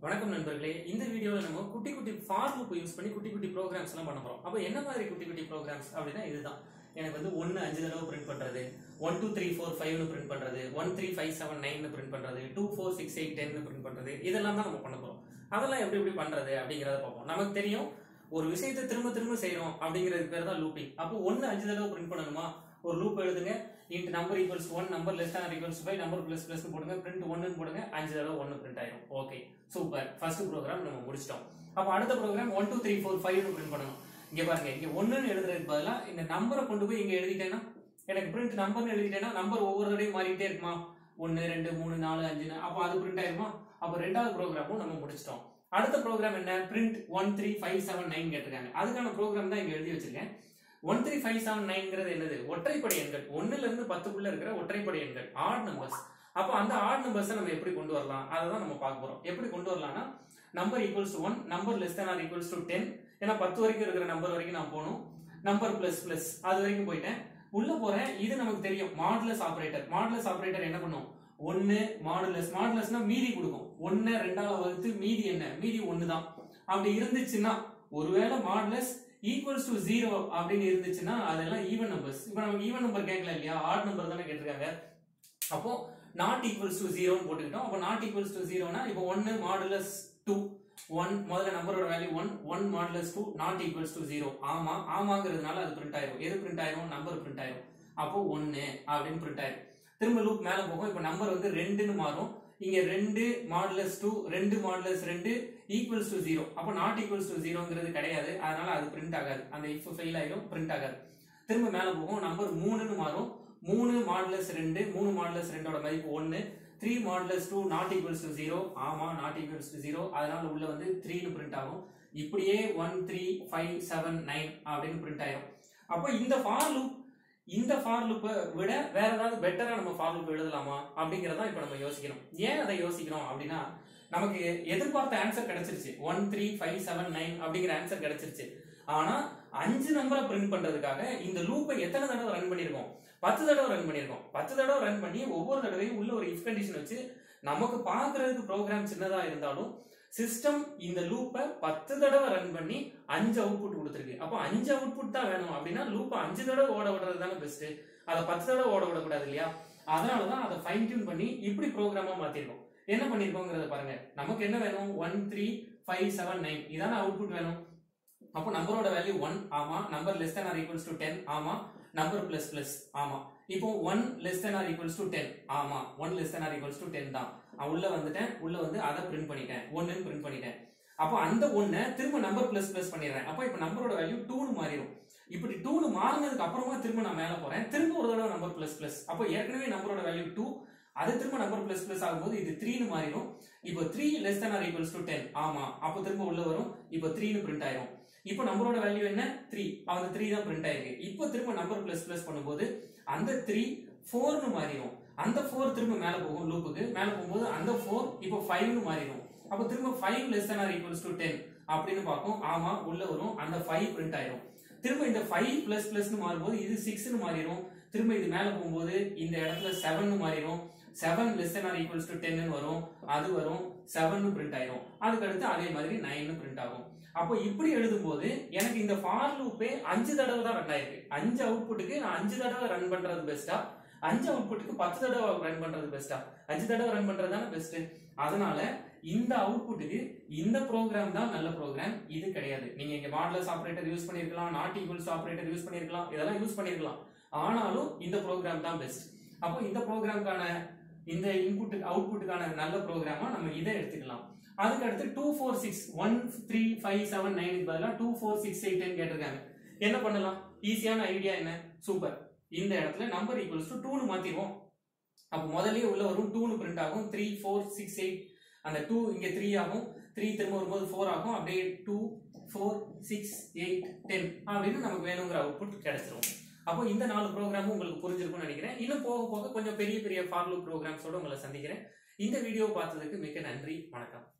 வணக்கம் நண்பர்களே இந்த வீடியோவில் நம்ம குட்டி குட்டி ஃபார் லூப் யூஸ் பண்ணி குட்டி குட்டி ப்ரோக்ராம்ஸ் எல்லாம் பண்ண போறோம் அப்போ என்ன மாதிரி குட்டி குட்டி ப்ரோக்ராம்ஸ் அப்படின்னா இதுதான் எனக்கு வந்து ஒன்று அஞ்சு தடவை பிரிண்ட் பண்றது ஒன் டூ த்ரீ ஃபோர் ஃபைவ்னு பிரிண்ட் பண்றது one three five seven nine print பண்றது two four six eight ten print பண்றது இதெல்லாம் தான் நம்ம பண்ண போறோம் அதெல்லாம் எப்படி எப்படி பண்றது அப்படிங்கிறத பார்ப்போம் நமக்கு தெரியும் ஒரு விஷயத்தை திரும்ப திரும்ப செய்றோம் அப்படிங்கிறது பேர் தான் லூப்பிங் அப்போ ஒன்று அஞ்சு தடவை பிரிண்ட் பண்ணணுமா ஒரு லூப் எழுதுங்க int number equals one number less or equals five number plus plus போடுங்க பிரிண்ட் ஒன்னு போடுங்க அஞ்சு தடவை ஒன்று பிரிண்ட் ஆயிரும் ஓகே சூப்பர் ஃபர்ஸ்ட் ப்ரோக்ராம் நம்ம முடிச்சிட்டோம் அப்போ அடுத்த program one two three four five print பண்ணணும் இங்க பாருங்க இங்க ஒன்னுன்னு எழுதுறதுக்கு பதிலா இந்த நம்பரை கொண்டு போய் இங்க எழுதிட்டேன்னா எனக்கு பிரிண்ட் நம்பர்னு எழுதிட்டேன்னா நம்பர் ஒவ்வொரு தடையும் மாறிட்டே இருக்குமா ஒன்னு ரெண்டு மூணு நாலு அஞ்சுன்னு அப்போ அது பிரிண்ட் ஆயிருமா அப்போ ரெண்டாவது ப்ரோக்ராமும் நம்ம முடிச்சிட்டோம் அடுத்த ப்ரோக்ராம் என்ன print one three five seven nine கேட்டிருக்காங்க அதுக்கான ப்ரோக்ராம் தான் இங்க எழுதி வச்சிருக்கேன் ஒன் த்ரீ ஃபைவ் செவன் நைன்ங்கிறது என்னது ஒற்றைப்படை எண்கள் ஒன்னுல இருந்து பத்துக்குள்ள இருக்கிற ஒற்றைப்படை எண்கள் ஆட் நம்பர்ஸ் அப்போ அந்த ஆட் நம்பர்ஸை நம்ம எப்படி கொண்டு வரலாம் அதை தான் நம்ம பார்க்க போறோம் எப்படி கொண்டு வரலாம்னா number equals to one number less than or equals to ten ஏன்னா பத்து வரைக்கும் இருக்கிற நம்பர் வரைக்கும் நான் போகணும் நம்பர் பிளஸ் பிளஸ் அது வரைக்கும் போயிட்டேன் உள்ள போறேன் இது நமக்கு தெரியும் மாடுலஸ் ஆபரேட்டர் மாடுலஸ் ஆபரேட்டர் என்ன பண்ணும் ஒன்னு மாடுலஸ் மாடுலஸ்னா மீதி கொடுக்கும் ஒன்னு ரெண்டாவது வகுத்து மீதி என்ன மீதி ஒன்னு தான் அப்படி இருந்துச்சுன்னா ஒருவேளை மாடுலஸ் ஈக்குவல்ஸ் டு ஜீரோ அப்படின்னு இருந்துச்சுன்னா அதெல்லாம் ஈவன் நம்பர்ஸ் இப்போ நமக்கு ஈவன் நம்பர் கேட்கல இல்லையா ஆட் நம்பர் தானே கேட்டிருக்காங்க அப்போ நாட் ஈக்குவல்ஸ் டு ஜீரோன்னு போட்டுக்கிட்டோம் அப்போ நாட் ஈக்குவல்ஸ் டு ஜீரோனா இப்போ ஒன்னு மாடுலஸ் டூ ஒன் முதல்ல நம்பரோட value one one modulus two not equals to zero ஆமா ஆமாங்கிறதுனால அது பிரிண்ட் ஆயிரும் எது பிரிண்ட் ஆயிரும் நம்பர் பிரிண்ட் ஆயிரும் அப்போ ஒன்னு அப்படின்னு பிரிண்ட் ஆயிரும் திரும்ப லூப் மேல போகும் இப்போ நம்பர் வந்து ரெண்டுன்னு மாறும் இங்க ரெண்டு மாடுலஸ் டூ ரெண்டு மாடுலஸ் ரெண்டு ஈக்குவல்ஸ் டு ஜீரோ அப்போ நாட் ஈக்குவல்ஸ் டு ஜீரோங்கிறது கிடையாது அதனால அது பிரிண்ட் ஆகாது அந்த இஃப் ஃபெயில் ஆயிரும் பிரிண்ட் ஆகாது திரும்ப மேல போகும் நம்பர் மூணுன்னு மாறும் மூணு மாடுலஸ் ரெண்டு மூணு மாடுலஸ் ரெண்டோட மதிப்பு ஒன்னு three modulus two not equals to zero ஆமா நாட் ஈக்குவல்ஸ் டு ஜீரோ அதனால உள்ள வந்து த்ரீன்னு பிரிண்ட் ஆகும் இப்படியே one three five seven nine அப்படின்னு பிரிண்ட் ஆயிரும் அப்போ இந்த ஃபார் லூப் இந்த ஃபார் லூப்பை விட வேற ஏதாவது பெட்டரா நம்ம ஃபார் லூப் எழுதலாமா அப்படிங்கறத இப்ப நம்ம யோசிக்கணும் ஏன் அதை யோசிக்கிறோம் அப்படின்னா நமக்கு எதிர்பார்த்த ஆன்சர் கிடைச்சிருச்சு one three five seven nine அப்படிங்கிற ஆன்சர் கிடைச்சிருச்சு ஆனா அஞ்சு நம்பரை பிரிண்ட் பண்றதுக்காக இந்த லூப்பை எத்தனை தடவை ரன் பண்ணிருக்கோம் பத்து தடவை ரன் பண்ணிருக்கோம் பத்து தடவை ரன் பண்ணி ஒவ்வொரு தடவையும் உள்ள ஒரு இஃப் கண்டிஷன் வச்சு நமக்கு பாக்குறதுக்கு ப்ரோக்ராம் சின்னதா இருந்தாலும் சிஸ்டம் இந்த லூப்பை பத்து தடவை ரன் பண்ணி அஞ்சு அவுட்புட் கொடுத்துருக்கு அப்போ அஞ்சு அவுட்புட் தான் வேணும் அப்படின்னா லூப்பை அஞ்சு தடவை ஓட விடுறது தானே பெஸ்ட் அதை பத்து தடவை ஓட விடக்கூடாது இல்லையா அதனாலதான் அதை ஃபைன் டியூன் பண்ணி இப்படி ப்ரோக்ராமா மாத்திருக்கோம் என்ன பண்ணிருக்கோங்கிறத பாருங்க நமக்கு என்ன வேணும் one three five seven nine இதான அவுட்புட் வேணும் அப்போ நம்பரோட வேல்யூ ஒன் ஆமா number less than or equals to ten ஆமா நம்பர் பிளஸ் பிளஸ் ஆமா இப்போ one less than or equals to ten ஆமா one less than or equals to ten தான் நான் உள்ள வந்துட்டேன் உள்ள வந்து அதை பிரிண்ட் பண்ணிட்டேன் ஒன்னு பிரிண்ட் பண்ணிட்டேன் அப்போ அந்த ஒன்னை திரும்ப நம்பர் பிளஸ் பிளஸ் பண்ணிடுறேன் அப்போ இப்போ நம்பரோட வேல்யூ டூன்னு மாறிடும் இப்படி டூன்னு மாறினதுக்கு அப்புறமா திரும்ப நான் மேல போறேன் திரும்ப ஒரு தடவை நம்பர் பிளஸ் பிளஸ் அப்போ ஏற்கனவே நம்பரோட வேல்யூ டூ அது திரும்ப நம்பர் பிளஸ் பிளஸ் ஆகும்போது இது த்ரீன்னு மாறிடும் இப்போ three less than or equals to ten ஆமா அப்போ திரும்ப உள்ள வரும் இப்போ த்ரீன்னு பிரிண்ட் ஆயிரும் இப்போ நம்பரோட வேல்யூ என்ன த்ரீ அந்த த்ரீ தான் பிரிண்ட் ஆயிருக்கு இப்போ திரும்ப நம்பர் பிளஸ் பிளஸ் பண்ணும்போது அந்த த்ரீ ஃபோர்னு மாறிடும் அந்த ஃபோர் திரும்ப மேல போகும் லூப்புக்கு மேல போகும்போது அந்த ஃபோர் இப்போ ஃபைவ்னு மாறிடும் அப்போ திரும்ப five less than or equals to ten அப்படின்னு பார்க்கும் ஆமா உள்ள வரும் அந்த ஃபைவ் பிரிண்ட் ஆயிரும் திரும்ப இந்த ஃபைவ் பிளஸ் பிளஸ்னு மாறும்போது இது சிக்ஸ்னு மாறிடும் திரும்ப இது மேல போகும்போது இந்த இடத்துல செவன் மாறிடும் seven less than or equals to டென்னு வரும் அது வரும் செவன் பிரிண்ட் ஆயிரும் அதுக்கு அடுத்து அதே மாதிரி நைன் பிரிண்ட் ஆகும் அப்போ இப்படி எழுதும்போது எனக்கு இந்த ஃபார் லூப்பே அஞ்சு தடவை தான் ரன் ஆயிருக்கு அஞ்சு அவுட்புட்டுக்கு நான் அஞ்சு தடவை ரன் பண்றது பெஸ்டா அஞ்சு அவுட்புட்டுக்கு பத்து தடவை ரன் பண்றது பெஸ்டா அஞ்சு தடவை ரன் பண்றது தானே பெஸ்ட் அதனால இந்த அவுட்புட்டுக்கு இந்த ப்ரோக்ராம் தான் நல்ல ப்ரோக்ராம் இது கிடையாது நீங்க இங்க மாடலஸ் ஆபரேட்டர் யூஸ் பண்ணிருக்கலாம் நாட் ஈக்குவல்ஸ் ஆபரேட்டர் யூஸ் பண்ணிருக்கலாம் இதெல்லாம் யூஸ் பண்ணிருக்கலாம் ஆனாலும் இந்த ப்ரோக்ராம் தான் பெஸ்ட் அப்போ இந்த ப்ரோக்ராம்க்கான இந்த இன்புட் அவுட்புட்டுக்கான நல்ல ப்ரோக்ராமா நம்ம இதை எடுத்துக்கலாம் அதுக்கு அடுத்து two four six one three five seven nine பதிலாக டூ ஃபோர் சிக்ஸ் எயிட் கேட்டிருக்காங்க என்ன பண்ணலாம் ஈஸியான ஐடியா என்ன சூப்பர் இந்த இடத்துல நம்பர் ஈக்குவல்ஸ் டு டூனு மாத்திடுவோம் அப்போ முதல்லயே உள்ள வரும் டூனு பிரிண்ட் ஆகும் த்ரீ ஃபோர் சிக்ஸ் எயிட் அந்த டூ இங்க த்ரீ ஆகும் த்ரீ திரும்ப வரும்போது ஃபோர் ஆகும் அப்படியே two four six eight ten அப்படின்னு நமக்கு வேணுங்கிற அவுட்புட் கிடைச்சிரும் அப்போ இந்த நாலு ப்ரோக்ராமும் உங்களுக்கு புரிஞ்சிருக்கும்னு நினைக்கிறேன் இன்னும் போக போக கொஞ்சம் பெரிய பெரிய ஃபார்லூப் ப்ரோக்ராம்ஸோட உங்களை சந்திக்கிறேன் இந்த வீடியோ பார்த்ததுக்கு மிக நன்றி வணக்கம்